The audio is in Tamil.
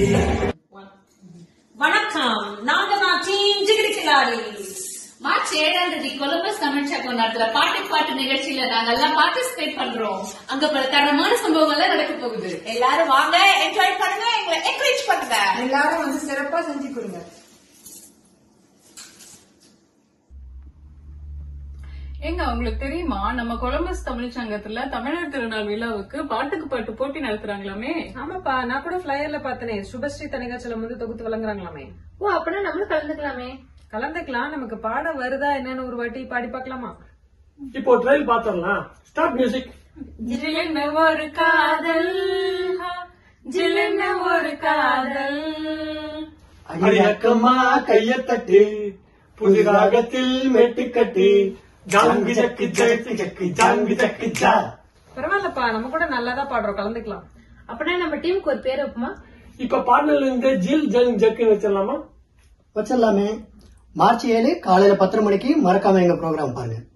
வணக்கம் நாங்க தான் டீம் ஜிகிரி கில்லாடி மார்ச் ஏழாம் தேதி கொலம்பஸ் தமிழ் சங்கம் நடத்துற பாட்டு பாட்டு நிகழ்ச்சியில நாங்க எல்லாம் பார்ட்டிசிபேட் பண்றோம் அங்க பல தரமான சம்பவங்கள்லாம் நடக்க போகுது எல்லாரும் வாங்க என்ஜாய் பண்ணுங்க எங்களை என்கரேஜ் பண்ணுங்க எல்லாரும் வந்து சிறப்பா செஞ்சு கொடுங்க ஏங்க உங்களுக்கு தெரியுமா நம்ம கொலம்பஸ் தமிழ் சங்கத்துல தமிழர் திருநாள் விழாவுக்கு பாட்டுக்கு பாட்டு போட்டி நடத்துறாங்களாமே ஆமாப்பா நான் கூட பிளையர்ல பார்த்தனே சுபஸ்ரீ தனிகாச்சலம் வந்து தொகுத்து வழங்குறாங்களாமே ஓ அப்படின்னா நம்மளும் கலந்துக்கலாமே கலந்துக்கலாம் நமக்கு பாட வருதா என்னன்னு ஒரு வாட்டி பாடி பார்க்கலாமா இப்போ ட்ரையல் பாத்திரலாம் ஸ்டார்ட் மியூசிக் ஜில்லுன்னு ஒரு காதல் ஜில்லுன்னு ஒரு காதல் அடியக்கம்மா கைய தட்டு புது ராகத்தில் மெட்டுக்கட்டு ஜாங்கு ஜக்கு ஜக்கு ஜக்கு ஜாங்கு ஜக்கு ஜா பரவாயில்லப்பா நம்ம கூட நல்லாதான் பாடுறோம் கலந்துக்கலாம் அப்படின்னா நம்ம டீமுக்கு ஒரு பேர் வைப்போமா இப்ப பாடல இருந்து ஜில் ஜங் ஜக்குன்னு வச்சிடலாமா வச்சிடலாமே மார்ச் ஏழு காலையில பத்தரை மணிக்கு மறக்காம எங்க ப்ரோக்ராம் பாருங்க